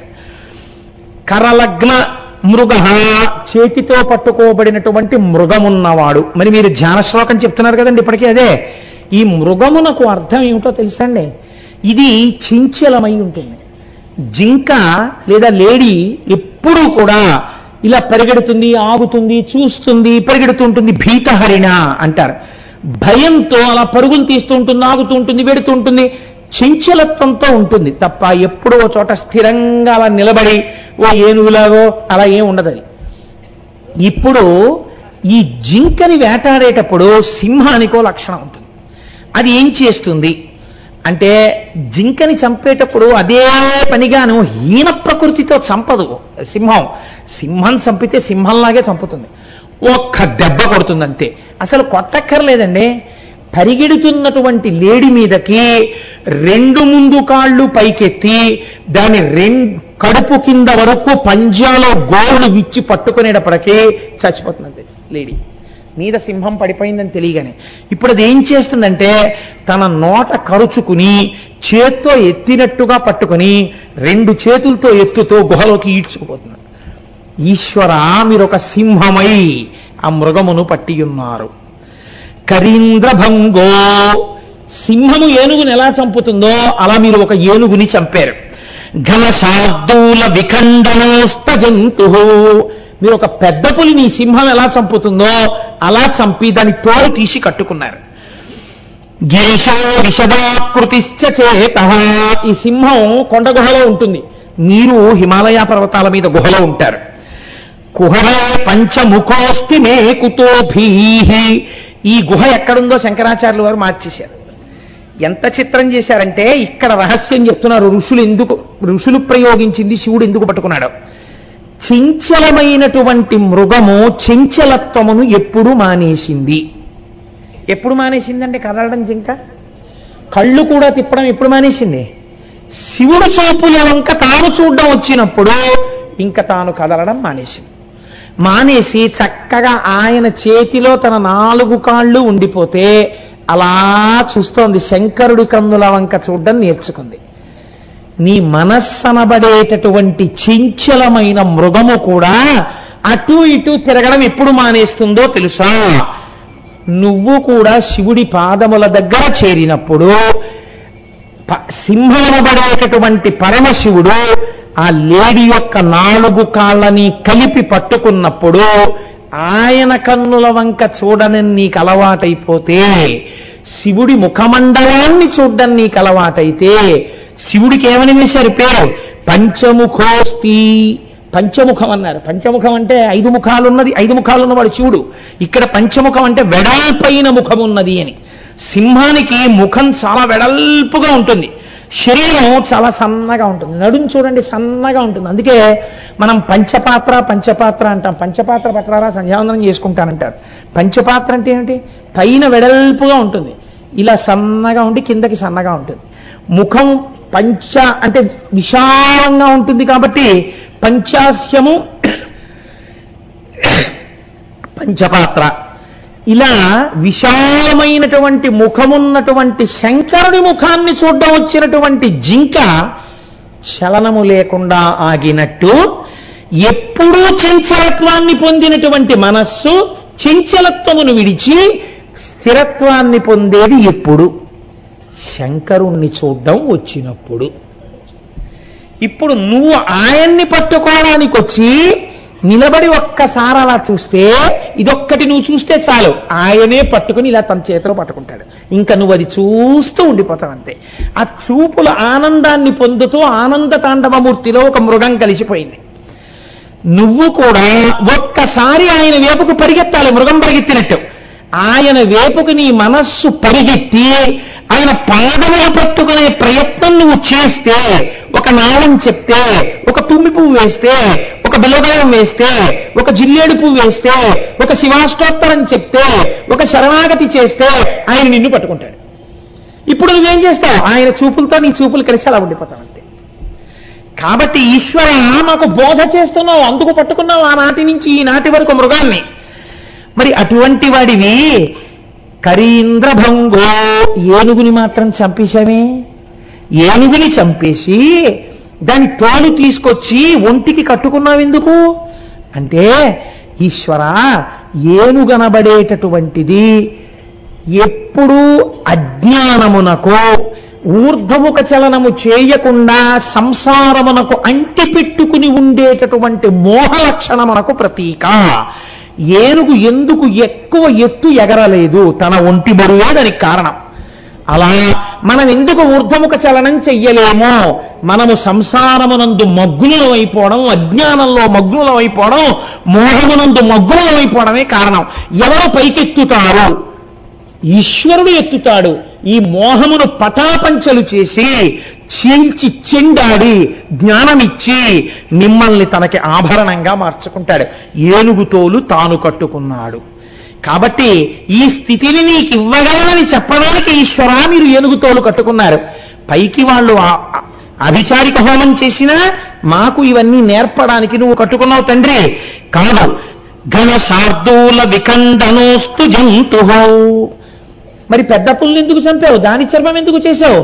కరలగ్న మృగ చేతితో పట్టుకోబడినటువంటి మృగమున్నవాడు మరి మీరు ధ్యాన శ్లోకం చెప్తున్నారు కదండి ఇప్పటికీ అదే ఈ మృగమునకు అర్థం ఏమిటో తెలుసండి ఇది చించలమై ఉంటుంది జింక లేదా లేడీ ఎప్పుడూ కూడా ఇలా పరిగెడుతుంది ఆగుతుంది చూస్తుంది పరిగెడుతుంటుంది భీతహరిణ అంటారు భయంతో అలా పరుగులు తీస్తూ ఉంటుంది ఆగుతూ ఉంటుంది వెడుతూ ఉంటుంది చంచలత్వంతో ఉంటుంది తప్ప ఎప్పుడో ఓ చోట స్థిరంగా అలా నిలబడి ఓ ఏనుగులాగో అలా ఏం ఉండదు అది ఇప్పుడు ఈ జింకని వేటాడేటప్పుడు సింహానికో లక్షణం ఉంటుంది అది ఏం చేస్తుంది అంటే జింకని చంపేటప్పుడు అదే పనిగాను హీన ప్రకృతితో చంపదు సింహం సింహం చంపితే సింహంలాగే చంపుతుంది ఒక్క దెబ్బ కొడుతుంది అంతే అసలు కొట్టక్కర్లేదండి పరిగెడుతున్నటువంటి లేడి మీదకి రెండు ముందు కాళ్ళు పైకెత్తి దాని రెండు కడుపు కింద వరకు పంజాలో గోళ్ళు విచ్చి పట్టుకునేటప్పటికీ చచ్చిపోతుంది అంతే లేడీ మీద సింహం పడిపోయిందని తెలియగానే ఇప్పుడు అది ఏం చేస్తుందంటే తన నోట కరుచుకుని చేత్తో ఎత్తినట్టుగా పట్టుకుని రెండు చేతులతో ఎత్తుతో గుహలోకి ఈడ్చుకుపోతుంది ఈశ్వర మీరు ఒక సింహమై ఆ మృగమును పట్టియున్నారు కరీంద్రభంగో సింహము ఏనుగుని ఎలా చంపుతుందో అలా మీరు ఒక ఏనుగుని చంపారు ఘన శార్దూల విఖండనోస్త జంతు మీరు ఒక పెద్ద పులిని సింహం ఎలా చంపుతుందో అలా చంపి దాని తోలు తీసి కట్టుకున్నారు గిరిశో విశదాకృతిశ్చ చేత ఈ సింహం కొండ గుహలో ఉంటుంది మీరు హిమాలయ పర్వతాల మీద గుహలో ఉంటారు కుహరే పంచముఖోస్తి మే కుతో భీహి ఈ గుహ ఎక్కడుందో శంకరాచార్యులు వారు మార్చేశారు ఎంత చిత్రం చేశారంటే ఇక్కడ రహస్యం చెప్తున్నారు ఋషులు ఎందుకు ఋషులు ప్రయోగించింది శివుడు ఎందుకు పట్టుకున్నాడు చంచలమైనటువంటి మృగము చంచలత్వమును ఎప్పుడు మానేసింది ఎప్పుడు మానేసిందంటే కదలడం జింక కళ్ళు కూడా తిప్పడం ఎప్పుడు మానేసింది శివుడు చూపుల వంక తాను చూడడం వచ్చినప్పుడు ఇంకా తాను కదలడం మానేసింది మానేసి చక్కగా ఆయన చేతిలో తన నాలుగు కాళ్ళు ఉండిపోతే అలా చూస్తోంది శంకరుడి కన్నుల వంక చూడడం నేర్చుకుంది నీ మనస్సనబడేటటువంటి చించలమైన మృగము కూడా అటు ఇటు తిరగడం ఎప్పుడు మానేస్తుందో తెలుసా నువ్వు కూడా శివుడి పాదముల దగ్గర చేరినప్పుడు ప- సింహమనబడేటటువంటి పరమశివుడు ఆ లేడి యొక్క నాలుగు కాళ్ళని కలిపి పట్టుకున్నప్పుడు ఆయన కన్నుల వంక చూడని నీకు అలవాటైపోతే శివుడి ముఖమండలాన్ని చూడడం నీకు అలవాటైతే శివుడికి ఏమని వేశారు పేరు పంచముఖోస్తి పంచముఖం అన్నారు పంచముఖం అంటే ఐదు ముఖాలు ఉన్నది ఐదు ముఖాలు ఉన్నవాడు శివుడు ఇక్కడ పంచముఖం అంటే వెడల్పైన ముఖం ఉన్నది అని సింహానికి ముఖం చాలా వెడల్పుగా ఉంటుంది శరీరం చాలా సన్నగా ఉంటుంది నడుం చూడండి సన్నగా ఉంటుంది అందుకే మనం పంచపాత్ర పంచపాత్ర అంటాం పంచపాత్ర పట్టరారా సంధ్యావందనం చేసుకుంటానంటారు పంచపాత్ర అంటే ఏమిటి పైన వెడల్పుగా ఉంటుంది ఇలా సన్నగా ఉండి కిందకి సన్నగా ఉంటుంది ముఖం పంచ అంటే విశాలంగా ఉంటుంది కాబట్టి పంచాస్యము పంచపాత్ర ఇలా విశాలమైనటువంటి ముఖమున్నటువంటి శంకరుడి ముఖాన్ని చూడడం వచ్చినటువంటి జింక చలనము లేకుండా ఆగినట్టు ఎప్పుడూ చంచలత్వాన్ని పొందినటువంటి మనస్సు చంచలత్వమును విడిచి స్థిరత్వాన్ని పొందేది ఎప్పుడు శంకరుణ్ణి చూడడం వచ్చినప్పుడు ఇప్పుడు నువ్వు ఆయన్ని పట్టుకోవడానికి వచ్చి నిలబడి ఒక్కసారి అలా చూస్తే ఇదొక్కటి నువ్వు చూస్తే చాలు ఆయనే పట్టుకుని ఇలా తన చేతిలో పట్టుకుంటాడు ఇంకా నువ్వు అది చూస్తూ ఉండిపోతావు అంతే ఆ చూపుల ఆనందాన్ని పొందుతూ ఆనంద తాండవమూర్తిలో ఒక మృగం కలిసిపోయింది నువ్వు కూడా ఒక్కసారి ఆయన వేపుకు పరిగెత్తాలి మృగం పరిగెత్తినట్టు ఆయన వేపుకు నీ మనస్సు పరిగెత్తి ఆయన పాదములు పట్టుకునే ప్రయత్నం నువ్వు చేస్తే ఒక నాళం చెప్తే ఒక తుమ్మి పువ్వు వేస్తే ఒక బిల్లదయం వేస్తే ఒక జిల్లేడు పువ్వు వేస్తే ఒక శివాష్టోత్తరం చెప్తే ఒక శరణాగతి చేస్తే ఆయన నిన్ను పట్టుకుంటాడు ఇప్పుడు నువ్వేం చేస్తావు ఆయన చూపులతో నీ చూపులు కలిసి అలా ఉండిపోతావు అంతే కాబట్టి ఈశ్వర మాకు బోధ చేస్తున్నావు అందుకు పట్టుకున్నావు ఆనాటి నుంచి ఈనాటి వరకు మృగాన్ని మరి అటువంటి వాడివి కరీంద్రభంగో ఏనుగుని మాత్రం చంపేశామే ఏనుగుని చంపేసి దాని తోలు తీసుకొచ్చి ఒంటికి కట్టుకున్నావు ఎందుకు అంటే ఈశ్వర ఏనుగనబడేటటువంటిది ఎప్పుడూ అజ్ఞానమునకు ఊర్ధముఖ చలనము చేయకుండా సంసారమునకు అంటిపెట్టుకుని ఉండేటటువంటి మోహ లక్షణమునకు ప్రతీక ఏనుగు ఎందుకు ఎక్కువ ఎత్తు ఎగరలేదు తన ఒంటి బరువే దానికి కారణం అలా మనం ఎందుకు ఊర్ధముఖ చలనం చెయ్యలేమో మనము సంసారమునందు మగ్నులం అయిపోవడం అజ్ఞానంలో మగ్నులం అయిపోవడం మోహమునందు మగ్నులం అయిపోవడమే కారణం ఎవరు పైకెత్తుతారు ఈశ్వరుడు ఎత్తుతాడు ఈ మోహమును పటాపంచలు చేసి చీల్చి చెండాడి జ్ఞానమిచ్చి మిమ్మల్ని తనకి ఆభరణంగా మార్చుకుంటాడు ఏనుగుతోలు తాను కట్టుకున్నాడు కాబట్టి ఈ స్థితిని నీకు ఇవ్వగలనని చెప్పడానికి ఈశ్వరా మీరు ఏనుగుతోలు కట్టుకున్నారు పైకి వాళ్ళు ఆ- ఆ- అభిచారిక హోమం చేసినా మాకు ఇవన్నీ నేర్పడానికి నువ్వు కట్టుకున్నావు తండ్రి కాదు ఘన శార్దూల విఖండనోస్తు జంతు మరి పెద్ద పుల్ని ఎందుకు చంపావు దాని చర్మం ఎందుకు చేశావు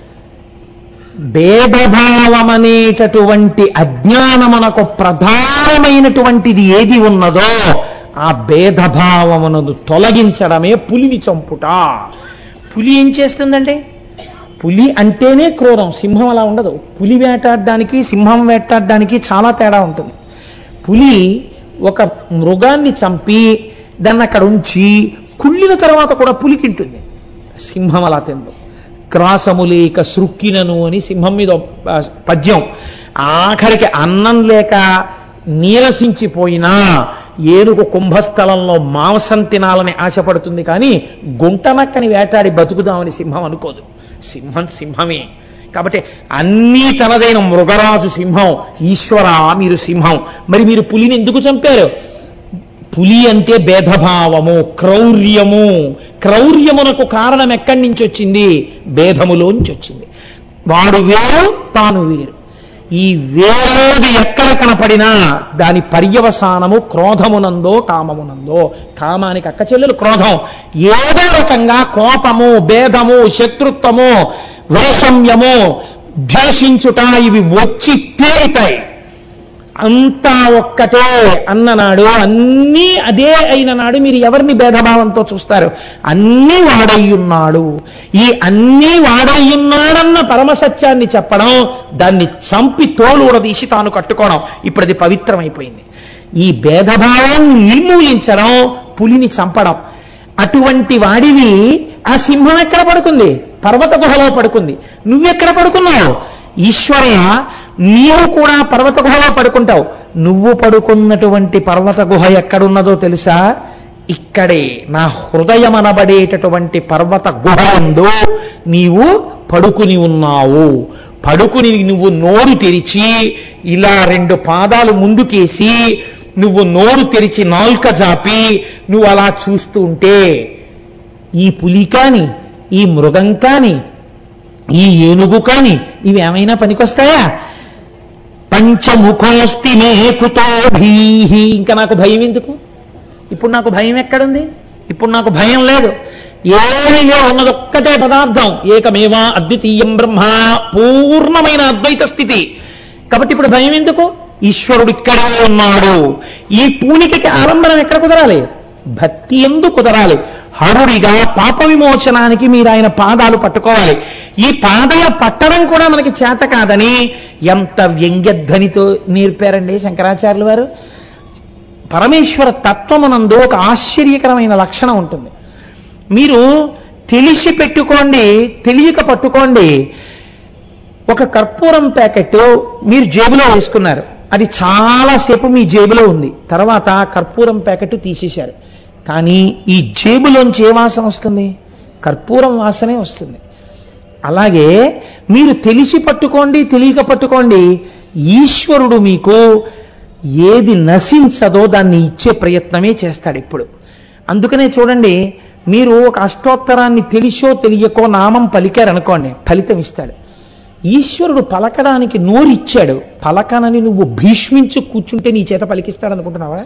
భేదభావం అనేటటువంటి అజ్ఞానమునకు ప్రధానమైనటువంటిది ఏది ఉన్నదో ఆ భేదభావమునను తొలగించడమే పులిని చంపుట పులి ఏం చేస్తుందండి పులి అంటేనే క్రూరం సింహం అలా ఉండదు పులి వేటాడడానికి సింహం వేటాడడానికి చాలా తేడా ఉంటుంది పులి ఒక మృగాన్ని చంపి దాన్ని అక్కడ ఉంచి కుళ్ళిన తర్వాత కూడా పులి తింటుంది సింహం అలా తిందు క్రాసము లేక సృక్కినను అని సింహం మీద ఒక, ఆ, పద్యం ఆఖరికి అన్నం లేక నీరసించిపోయినా ఏనుగు కుంభస్థలంలో మాంసం తినాలని ఆశపడుతుంది కానీ గుంటనక్కని వేటాడి బతుకుదామని సింహం అనుకోదు సింహం సింహమే కాబట్టి అన్నీ తనదైన మృగరాజు సింహం ఈశ్వర మీరు సింహం మరి మీరు పులిని ఎందుకు చంపారు పులి అంటే భేదభావము క్రౌర్యము క్రౌర్యమునకు కారణం ఎక్కడి నుంచి వచ్చింది భేదములోంచి వచ్చింది వాడు వేరు తాను వేరు ఈ వేరేది ఎక్కడ కనపడినా దాని పర్యవసానము క్రోధమునందో కామమునందో కామానికి అక్క చెల్లెలు క్రోధం ఏదో రకంగా కోపము భేదము శత్రుత్వము వైషమ్యము ద్వేషించుట ఇవి వచ్చి తేలుతాయి అంతా ఒక్కటే అన్ననాడు అన్నీ అదే అయిన నాడు మీరు ఎవరిని భేదభావంతో చూస్తారు అన్నీ వాడయ్యున్నాడు ఈ అన్నీ వాడయ్యున్నాడన్న పరమసత్యాన్ని చెప్పడం దాన్ని చంపి తోలు ఉడదీసి తాను కట్టుకోవడం ఇప్పుడు అది పవిత్రమైపోయింది ఈ భేదభావాన్ని నిర్మూలించడం పులిని చంపడం అటువంటి వాడివి ఆ సింహం ఎక్కడ పడుకుంది పర్వత గుహలో పడుకుంది నువ్వెక్కడ పడుకున్నావు ఈశ్వర నీవు కూడా పర్వత గుహలో పడుకుంటావు నువ్వు పడుకున్నటువంటి పర్వత గుహ ఎక్కడున్నదో తెలుసా ఇక్కడే నా హృదయం అనబడేటటువంటి పర్వత గుహయందు నీవు పడుకుని ఉన్నావు పడుకుని నువ్వు నోరు తెరిచి ఇలా రెండు పాదాలు ముందుకేసి నువ్వు నోరు తెరిచి నాల్క జాపి నువ్వు అలా చూస్తూ ఉంటే ఈ పులి కాని ఈ మృగం కాని ఈ ఏనుగు కాని ఇవి ఏమైనా పనికొస్తాయా పంచముఖోస్తి మే కుతో భీహి ఇంకా నాకు భయం ఎందుకు ఇప్పుడు నాకు భయం ఎక్కడుంది ఇప్పుడు నాకు భయం లేదు ఏమియో ఉన్నది ఒక్కటే పదార్థం ఏకమేవా అద్వితీయం బ్రహ్మ పూర్ణమైన అద్వైత స్థితి కాబట్టి ఇప్పుడు భయం ఎందుకు ఈశ్వరుడు ఇక్కడే ఉన్నాడు ఈ పూనికకి ఆలంబనం ఎక్కడ కుదరాలి భక్తి ఎందు కుదరాలి హరుడిగా పాప విమోచనానికి మీరు ఆయన పాదాలు పట్టుకోవాలి ఈ పాదాలు పట్టడం కూడా మనకి చేత కాదని ఎంత వ్యంగ్యధ్వనితో నేర్పారండి శంకరాచార్యులు వారు పరమేశ్వర తత్వమునందు ఒక ఆశ్చర్యకరమైన లక్షణం ఉంటుంది మీరు తెలిసి పెట్టుకోండి తెలియక పట్టుకోండి ఒక కర్పూరం ప్యాకెట్ మీరు జేబులో వేసుకున్నారు అది చాలాసేపు మీ జేబులో ఉంది తర్వాత ఆ కర్పూరం ప్యాకెట్ తీసేశారు కానీ ఈ జేబులోంచి ఏ వాసన వస్తుంది కర్పూరం వాసనే వస్తుంది అలాగే మీరు తెలిసి పట్టుకోండి తెలియక పట్టుకోండి ఈశ్వరుడు మీకు ఏది నశించదో దాన్ని ఇచ్చే ప్రయత్నమే చేస్తాడు ఇప్పుడు అందుకనే చూడండి మీరు ఒక అష్టోత్తరాన్ని తెలిసో తెలియకో నామం పలికారనుకోండి ఫలితం ఇస్తాడు ఈశ్వరుడు పలకడానికి నోరు ఇచ్చాడు పలకనని నువ్వు భీష్మించి కూర్చుంటే నీ చేత పలికిస్తాడు అనుకుంటున్నావా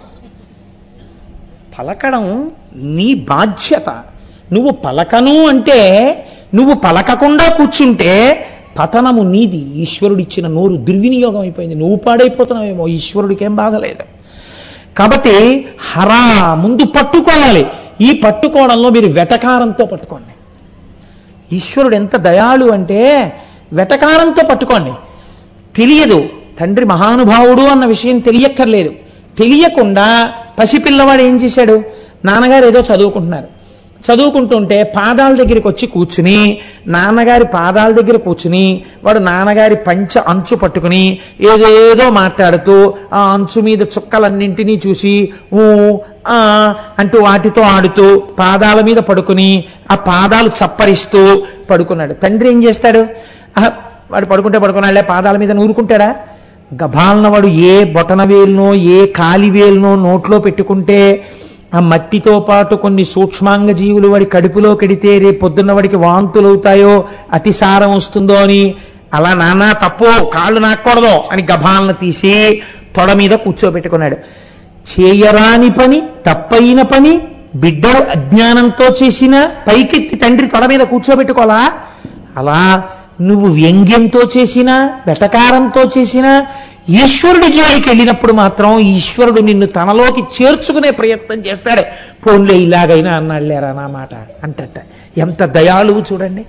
పలకడం నీ బాధ్యత నువ్వు పలకను అంటే నువ్వు పలకకుండా కూర్చుంటే పతనము నీది ఈశ్వరుడిచ్చిన నోరు దుర్వినియోగం అయిపోయింది నువ్వు పాడైపోతున్నావేమో ఈశ్వరుడికి ఏం బాధలేదు కాబట్టి హరా ముందు పట్టుకోవాలి ఈ పట్టుకోవడంలో మీరు వెటకారంతో పట్టుకోండి ఈశ్వరుడు ఎంత దయాళు అంటే వెటకారంతో పట్టుకోండి తెలియదు తండ్రి మహానుభావుడు అన్న విషయం తెలియక్కర్లేదు తెలియకుండా పసిపిల్లవాడు ఏం చేశాడు నాన్నగారు ఏదో చదువుకుంటున్నారు చదువుకుంటుంటే పాదాల దగ్గరికి వచ్చి కూర్చుని నాన్నగారి పాదాల దగ్గర కూర్చుని వాడు నాన్నగారి పంచ అంచు పట్టుకుని ఏదేదో మాట్లాడుతూ ఆ అంచు మీద చుక్కలన్నింటినీ చూసి ఊ ఆ అంటూ వాటితో ఆడుతూ పాదాల మీద పడుకుని ఆ పాదాలు చప్పరిస్తూ పడుకున్నాడు తండ్రి ఏం చేస్తాడు ఆహా, వాడు పడుకుంటే పడుకున్నాడులే పాదాల మీద నూరుకుంటాడా గభాలన వాడు ఏ బొటన వేలునో ఏ కాలి వేలునో నోట్లో పెట్టుకుంటే ఆ మట్టితో పాటు కొన్ని సూక్ష్మాంగ జీవులు వాడి కడుపులో కడితే రేపు పొద్దున్న వాడికి వాంతులు అవుతాయో అతిసారం వస్తుందో అని అలా నానా తప్పు కాళ్ళు నాక్కూడదు అని గభాలను తీసి తొడ మీద కూర్చోబెట్టుకున్నాడు చేయరాని పని తప్పైన పని బిడ్డలు అజ్ఞానంతో చేసిన పైకెత్తి తండ్రి తొడ మీద కూర్చోబెట్టుకోవాలా అలా నువ్వు వ్యంగ్యంతో చేసినా వెటకారంతో చేసినా ఈశ్వరుడి జోలికి వెళ్ళినప్పుడు మాత్రం ఈశ్వరుడు నిన్ను తనలోకి చేర్చుకునే ప్రయత్నం చేస్తాడు పోన్లే ఇలాగైనా అన్నాళ్ళేరా నా మాట అంటట ఎంత దయాళువు చూడండి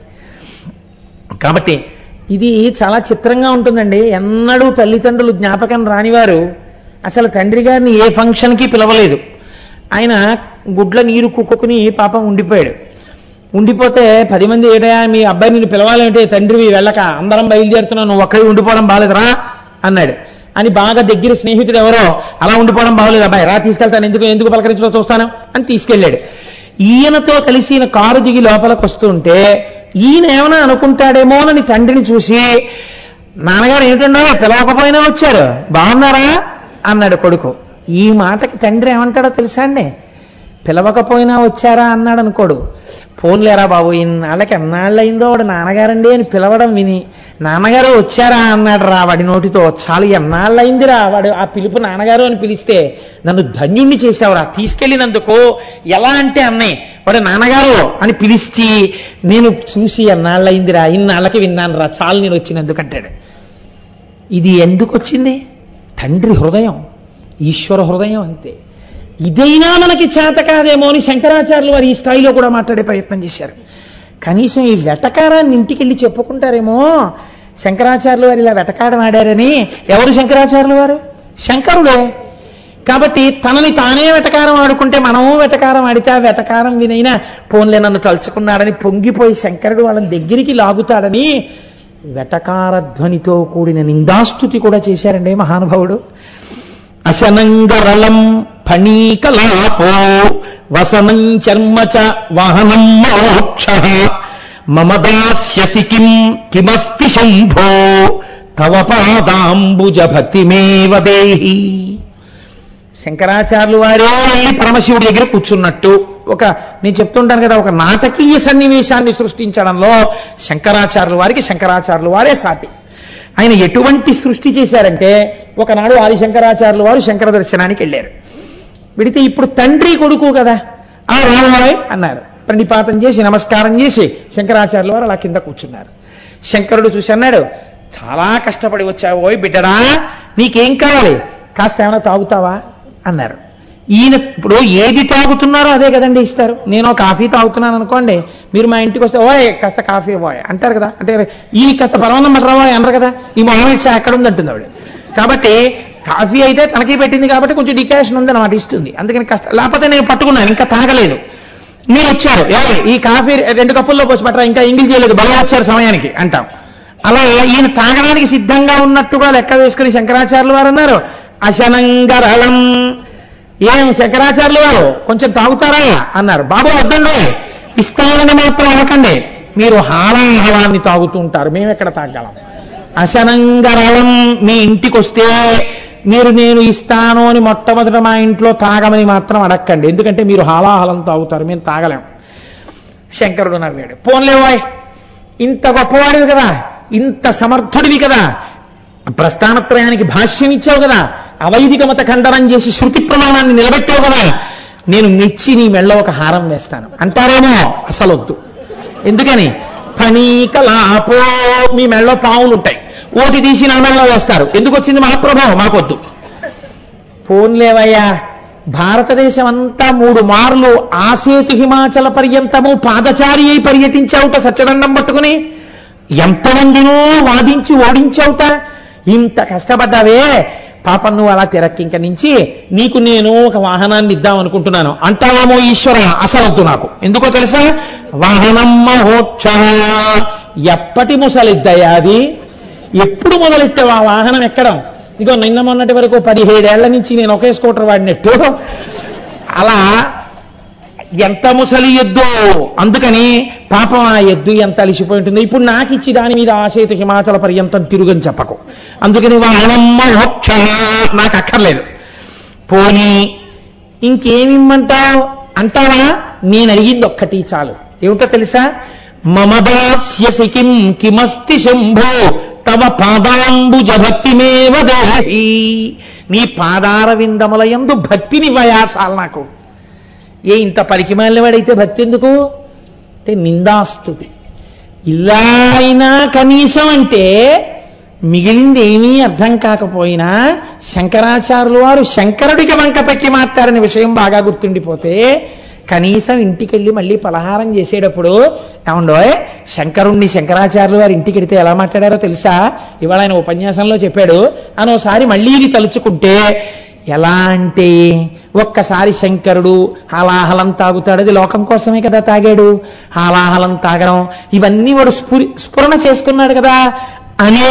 కాబట్టి ఇది చాలా చిత్రంగా ఉంటుందండి ఎన్నడూ తల్లిదండ్రులు జ్ఞాపకం రానివారు అసలు తండ్రి గారిని ఏ ఫంక్షన్కి పిలవలేదు ఆయన గుడ్ల నీరు కుక్కుని పాపం ఉండిపోయాడు ఉండిపోతే పది మంది ఏటయా మీ అబ్బాయి నిన్ను పిలవాలంటే తండ్రివి వెళ్ళక అందరం బయలుదేరుతున్నావు నువ్వు ఒక్కడి ఉండిపోవడం బాగాలేదురా అన్నాడు అని బాగా దగ్గర స్నేహితుడు ఎవరో అలా ఉండిపోవడం బాగోలేదు అబ్బాయి రా తీసుకెళ్తాను ఎందుకు ఎందుకు పలకరించడం చూస్తాను అని తీసుకెళ్ళాడు ఈయనతో కలిసి ఈయన కారు దిగి లోపలికి వస్తుంటే ఈయన ఏమైనా అనుకుంటాడేమోనని తండ్రిని చూసి నాన్నగారు ఏమిటండో పిలవకపోయినా వచ్చారు బాగున్నారా అన్నాడు కొడుకు ఈ మాటకి తండ్రి ఏమంటాడో తెలుసా అండి పిలవకపోయినా వచ్చారా అన్నాడు అనుకోడు పోన్లేరా బాబు ఇన్నాళ్ళకి ఎన్నాళ్ళయిందో వాడు నాన్నగారండి అని పిలవడం విని నాన్నగారు వచ్చారా అన్నాడు రా వాడి నోటితో చాలా ఎన్నాళ్ళయిందిరా వాడు ఆ పిలుపు నాన్నగారు అని పిలిస్తే నన్ను ధన్యుణ్ణి చేశావురా తీసుకెళ్ళినందుకు ఎలా అంటే అన్నయ్య వాడు నాన్నగారు అని పిలిచి నేను చూసి ఎన్నాళ్ళయిందిరా ఇన్నాళ్ళకి విన్నాను రా చాలు నేను వచ్చినందుకు అంటాడు ఇది ఎందుకు వచ్చింది తండ్రి హృదయం ఈశ్వర హృదయం అంతే ఇదైనా మనకి చేత కాదేమో అని శంకరాచార్యులు వారు ఈ స్థాయిలో కూడా మాట్లాడే ప్రయత్నం చేశారు కనీసం ఈ వెటకారాన్ని ఇంటికి వెళ్ళి చెప్పుకుంటారేమో శంకరాచార్యులు వారు ఇలా వెటకారం ఆడారని ఎవరు శంకరాచార్యులు వారు శంకరుడే కాబట్టి తనని తానే వెటకారం ఆడుకుంటే మనము వెటకారం ఆడితే ఆ వెటకారం వినైనా పోన్లే నన్ను తలుచుకున్నాడని పొంగిపోయి శంకరుడు వాళ్ళని దగ్గరికి లాగుతాడని వెటకారధ్వనితో కూడిన నిందాస్తుతి కూడా చేశారండి మహానుభావుడు అశనంగరళం ఫణీకలాపో వసనం చర్మ చ వాహనం మోక్ష మమ దాస్యసి కిం కిమస్తి శంభో తవ పాదాంబుజ భక్తిమేవ దేహి శంకరాచార్యులు వారే వెళ్ళి పరమశివుడి దగ్గర కూర్చున్నట్టు ఒక నేను చెప్తుంటాను కదా ఒక నాటకీయ సన్నివేశాన్ని సృష్టించడంలో శంకరాచార్యుల వారికి శంకరాచార్యుల వారే సాటి ఆయన ఎటువంటి సృష్టి చేశారంటే ఒకనాడు ఆది శంకరాచార్యుల వారు శంకర దర్శనానికి వెళ్ళారు విడితే ఇప్పుడు తండ్రి కొడుకు కదా ఆ రామాయ్ అన్నారు ప్రణిపాతం చేసి నమస్కారం చేసి శంకరాచార్యుల వారు అలా కింద కూర్చున్నారు శంకరుడు చూసి అన్నాడు చాలా కష్టపడి వచ్చావు ఓయ్ బిడ్డడా నీకేం కావాలి కాస్త ఏమైనా తాగుతావా అన్నారు ఈయన ఇప్పుడు ఏది తాగుతున్నారో అదే కదండి ఇస్తారు నేను ఒక కాఫీ తాగుతున్నాను అనుకోండి మీరు మా ఇంటికి వస్తే ఓయ్ కాస్త కాఫీ పోయ్ అంటారు కదా అంటే ఈ కాస్త పరమాన్నం మటరావా అనరు కదా ఈ మొహం ఇచ్చా ఎక్కడ ఉంది అంటుంది ఆవిడ కాబట్టి కాఫీ అయితే తనకి పెట్టింది కాబట్టి కొంచెం డికాషన్ ఉంది అన్నమాట ఇస్తుంది అందుకని కాస్త లేకపోతే నేను పట్టుకున్నాను ఇంకా తాగలేదు మీరు వచ్చారు "ఏయ్, ఈ కాఫీ రెండు కప్పుల్లో పోసి పట్టరా ఇంకా ఇంగిల్ చేయలేదు బలం వచ్చారు సమయానికి అంటాం అలా ఈయన తాగడానికి సిద్ధంగా ఉన్నట్టుగా లెక్క వేసుకుని శంకరాచార్యులు వారు అన్నారు అశనంగరళం ఏం శంకరాచార్యులు వారు కొంచెం తాగుతారా అన్నారు బాబు వద్దండి ఇస్తానని మాత్రం అనకండి మీరు హాలాహలాన్ని తాగుతూ ఉంటారు మేము ఎక్కడ తాగలం అశనంగరళం మీ ఇంటికి వస్తే మీరు నేను ఇస్తాను అని మొట్టమొదట మా ఇంట్లో తాగమని మాత్రం అడక్కండి ఎందుకంటే మీరు హాలాహలం తాగుతారు మేము తాగలేం శంకరుడు నవ్వాడు పోన్లేవాయ్ ఇంత గొప్పవాడివి కదా ఇంత సమర్థుడివి కదా ప్రస్థానత్రయానికి భాష్యం ఇచ్చావు కదా అవైదిక మత ఖండనం చేసి శృతి ప్రమాణాన్ని నిలబెట్టావు కదా నేను మెచ్చి నీ మెళ్ళ ఒక హారం వేస్తాను అంటారేమో అసలు వద్దు ఎందుకని ఫణీకలాపో మీ మెళ్ళలో పావులు ఉంటాయి ఓటి తీసి నా మెళ్ళలో వేస్తారు ఎందుకు వచ్చింది మహాప్రభావం మాకొద్దు పోన్లేవయ్యా భారతదేశం అంతా మూడు మార్లు ఆసేతు హిమాచల పర్యంతము పాదచారి అయి పర్యటించావుట సత్యదండం పట్టుకుని ఎంతమందినో వాదించి ఓడించావుట ఇంత కష్టపడ్డావే పాపం నువ్వు అలా తిరక్కింక నుంచి నీకు నేను ఒక వాహనాన్ని ఇద్దాం అనుకుంటున్నాను అంటావేమో ఈశ్వర అసలొద్దు నాకు ఎందుకో తెలుసా వాహనం మహోక్ష ఎప్పటి ముసలిద్దయ్యా అది ఎప్పుడు మొదలెట్టావు ఆ వాహనం ఎక్కడం ఇగో నిన్న మొన్నటి వరకు పదిహేడేళ్ల నుంచి నేను ఒకే స్కూటర్ వాడినట్టు అలా ఎంత ముసలి ఎద్దు అందుకని పాపం ఆ ఎద్దు ఎంత అలిసిపోయి ఉంటుంది ఇప్పుడు నాకు ఇచ్చి దాని మీద ఆశయిత హిమాచల పర్యంతం తిరుగని చెప్పకు అందుకని వాహనమ్మ మోక్ష నాకు అక్కర్లేదు పోనీ ఇంకేమిమ్మంటావు అంటావా నేను అడిగింది ఒక్కటి చాలు ఏమిటో తెలుసా మమ దాస్యసి కిం కిమస్తి శంభో తవ పాదాంబుజ భక్తిమేవ దేహి నీ పాదార విందముల యందు భక్తిని చాలు నాకు ఏ ఇంత పరికిమాలిన వాడైతే భక్తి ఎందుకు అంటే నిందాస్తుతి ఇలా అయినా కనీసం అంటే మిగిలింది ఏమీ అర్థం కాకపోయినా శంకరాచార్యులు వారు శంకరుడికి వంక తక్కి మాట్లాడిన విషయం బాగా గుర్తుండిపోతే కనీసం ఇంటికి వెళ్ళి మళ్ళీ పలహారం చేసేటప్పుడు ఏమండోయ్ శంకరుణ్ణి శంకరాచార్యులు వారు ఇంటికి వెడితే ఎలా మాట్లాడారో తెలుసా ఇవాళ ఆయన ఉపన్యాసంలో చెప్పాడు అని ఒకసారి మళ్ళీ ఇది తలుచుకుంటే ఎలా అంటే ఒక్కసారి శంకరుడు హాలాహలం తాగుతాడు అది లోకం కోసమే కదా తాగాడు హాలాహలం తాగడం ఇవన్నీ వాడు స్ఫురి స్ఫురణ చేసుకున్నాడు కదా అని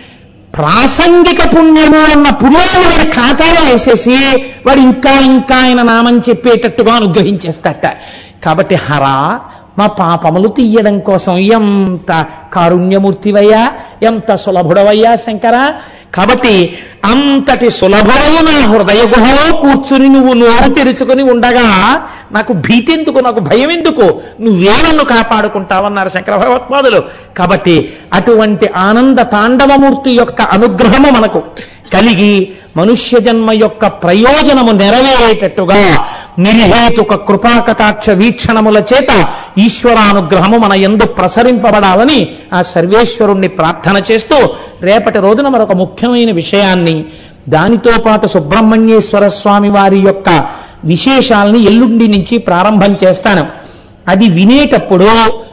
ప్రాసంగిక పుణ్యము అన్న పుణ్యాన్ని వాడి ఖాతాలో వేసేసి వాడు ఇంకా ఇంకా ఆయన నామం చెప్పేటట్టుగా అనుగ్రహించేస్తట కాబట్టి హరా మా పాపములు తీయడం కోసం ఎంత కారుణ్యమూర్తివయ్యా ఎంత సులభుడవయ్యా శంకర కాబట్టి అంతటి సులభమైన నా హృదయ గుహలో కూర్చుని నువ్వు నోరు తెరుచుకుని ఉండగా నాకు భీతి ఎందుకు నాకు భయం ఎందుకు నువ్వే నన్ను కాపాడుకుంటావన్నారు శంకర భగవత్పాదులు కాబట్టి అటువంటి ఆనంద తాండవమూర్తి యొక్క అనుగ్రహము మనకు కలిగి మనుష్య జన్మ యొక్క ప్రయోజనము నెరవేరేటట్టుగా నిర్హేతుక కృపాకటాక్ష వీక్షణముల చేత ఈశ్వరానుగ్రహము మన ఎందు ప్రసరింపబడాలని ఆ సర్వేశ్వరుణ్ణి ప్రార్థన చేస్తూ రేపటి రోజున మరొక ముఖ్యమైన విషయాన్ని దానితో పాటు సుబ్రహ్మణ్యేశ్వర స్వామి వారి యొక్క విశేషాలని ఎల్లుండి నుంచి ప్రారంభం చేస్తాను అది వినేటప్పుడు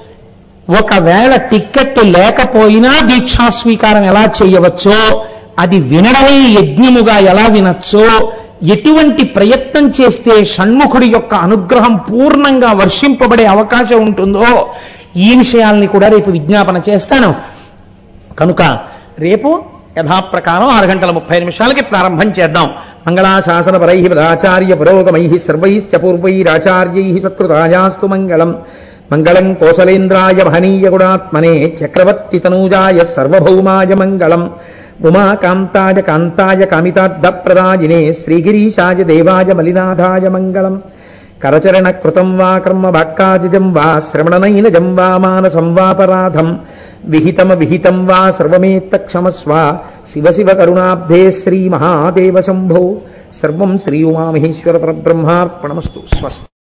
ఒకవేళ టిక్కెట్ లేకపోయినా దీక్షా స్వీకారం ఎలా చేయవచ్చో అది వినడమే యజ్ఞముగా ఎలా వినొచ్చో ఎటువంటి ప్రయత్నం చేస్తే షణ్ముఖుడి యొక్క అనుగ్రహం పూర్ణంగా వర్షింపబడే అవకాశం ఉంటుందో ఈ విషయాల్ని కూడా రేపు విజ్ఞాపన చేస్తాను కనుక రేపు యథాప్రకారం ఆరు గంటల ముప్పై నిమిషాలకి ప్రారంభం చేద్దాం మంగళాశాసన పరై పదాచార్య పురోగమై సర్వైశ్చ పూర్వైరాచార్యై సత్కృతాయాస్తు మంగళం మంగళం కోసలేంద్రాయ మహనీయ గుణాత్మనే చక్రవర్తి తనూజాయ సర్వభౌమాయ మంగళం ఉమాకాంతాయ కాంతాయ కామితార్థప్రదాయినే శ్రీగిరీశాయ దేవాయ మలినాథాయ మంగళం కరచరణ కృతం వా కర్మ వాక్కాదిజం వా శ్రవణనైనజం వా మానసం వాపరాధం విహితమ విహితం వా సర్వమేత్త క్షమస్వ శివ శివ కరుణాబ్ధే శ్రీ మహాదేవ శంభో సర్వం శ్రీ ఉమామహేశ్వర పరబ్రహ్మార్పణమస్తు స్వస్తి